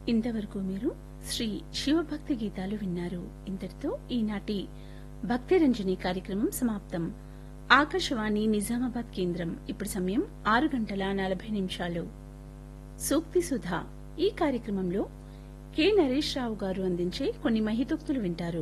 ఇంతవరకు మీరు శ్రీ శివభక్తి గీతాలు విన్నారు ఇంతటితో ఈనాటి భక్తి రంజని కార్యక్రమం సమాప్తం ఆకాశవాణి నిజామాబాద్ కేంద్రం ఇప్పుడు సమయం ఆరు గంటల నలభై నిమిషాలు సూక్తి సుధా ఈ కార్యక్రమంలో కె నరేష్ రావు గారు అందించే కొన్ని మహితోక్తులు వింటారు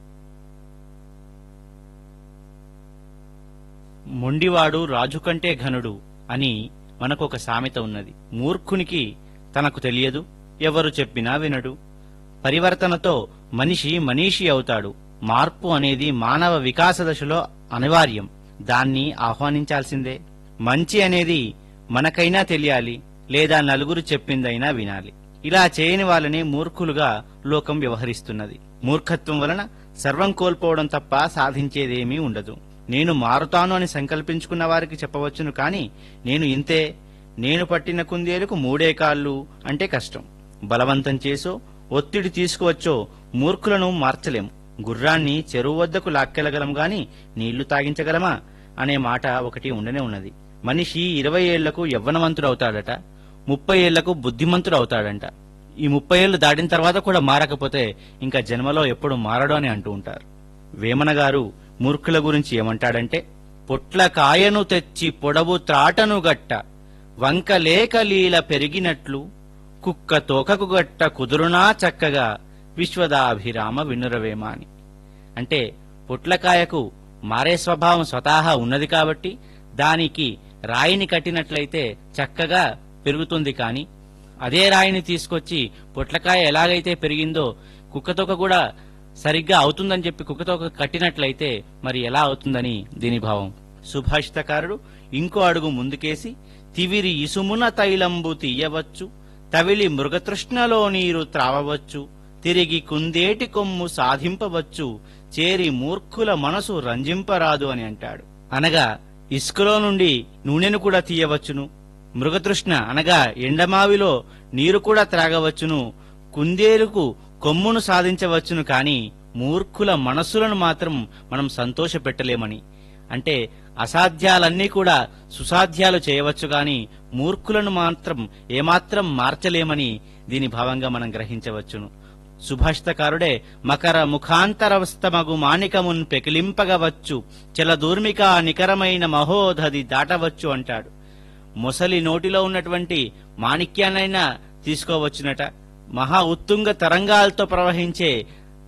మొండివాడు రాజు కంటే ఘనుడు అని మనకొక సామెత ఉన్నది మూర్ఖునికి తనకు తెలియదు ఎవరు చెప్పినా వినడు పరివర్తనతో మనిషి మనీషి అవుతాడు మార్పు అనేది మానవ వికాస దశలో అనివార్యం దాన్ని ఆహ్వానించాల్సిందే మంచి అనేది మనకైనా తెలియాలి లేదా నలుగురు చెప్పిందైనా వినాలి ఇలా చేయని వాళ్ళని మూర్ఖులుగా లోకం వ్యవహరిస్తున్నది మూర్ఖత్వం వలన సర్వం కోల్పోవడం తప్ప సాధించేదేమీ ఉండదు నేను మారుతాను అని సంకల్పించుకున్న వారికి చెప్పవచ్చును కాని నేను ఇంతే నేను పట్టిన కుందేలకు మూడే కాళ్ళు అంటే కష్టం బలవంతం చేసో ఒత్తిడి తీసుకువచ్చో మూర్ఖులను మార్చలేము గుర్రాన్ని చెరువు వద్దకు లాక్కెళ్లగలం గాని నీళ్లు తాగించగలమా అనే మాట ఒకటి ఉండనే ఉన్నది మనిషి ఇరవై ఏళ్లకు యవ్వనవంతుడవుతాడట ముప్పై ఏళ్లకు బుద్ధిమంతుడు అవుతాడంట ఈ ముప్పై ఏళ్లు దాటిన తర్వాత కూడా మారకపోతే ఇంకా జన్మలో ఎప్పుడు మారడు అని అంటూ ఉంటారు వేమన గారు మూర్ఖుల గురించి ఏమంటాడంటే పొట్ల కాయను తెచ్చి పొడవు త్రాటను గట్ట వంక లేక లీల పెరిగినట్లు కుక్క తోకకు గట్ట కుదురునా చక్కగా విశ్వదాభిరామ వినురవేమ అని అంటే పొట్లకాయకు మారే స్వభావం స్వతహా ఉన్నది కాబట్టి దానికి రాయిని కట్టినట్లయితే చక్కగా పెరుగుతుంది కాని అదే రాయిని తీసుకొచ్చి పొట్లకాయ ఎలాగైతే పెరిగిందో కుక్కతోక కూడా సరిగ్గా అవుతుందని చెప్పి కుక్కతోక కట్టినట్లయితే మరి ఎలా అవుతుందని దీని భావం సుభాషితకారుడు ఇంకో అడుగు ముందుకేసి తివిరి ఇసుమున తైలంబు తీయవచ్చు తవిలి మృగతృష్ణలో నీరు త్రావవచ్చు తిరిగి కుందేటి కొమ్ము సాధింపవచ్చు చేరి మూర్ఖుల మనసు రంజింపరాదు అని అంటాడు అనగా ఇసుకలో నుండి నూనెను కూడా తీయవచ్చును మృగతృష్ణ అనగా ఎండమావిలో నీరు కూడా త్రాగవచ్చును కుందేలుకు కొమ్మును సాధించవచ్చును కాని మూర్ఖుల మనస్సులను మాత్రం మనం సంతోషపెట్టలేమని అంటే అసాధ్యాలన్నీ కూడా సుసాధ్యాలు చేయవచ్చు గాని మూర్ఖులను మాత్రం ఏమాత్రం మార్చలేమని దీని భావంగా మనం గ్రహించవచ్చును సుభాషితకారుడే మకర ముఖాంతరవస్తమగు మాణికమున్ పెకిలింపగవచ్చు చలదూర్మిక నికరమైన మహోధది దాటవచ్చు అంటాడు మొసలి నోటిలో ఉన్నటువంటి మాణిక్యాన్నైనా తీసుకోవచ్చునట మహా ఉత్తుంగ తరంగాలతో ప్రవహించే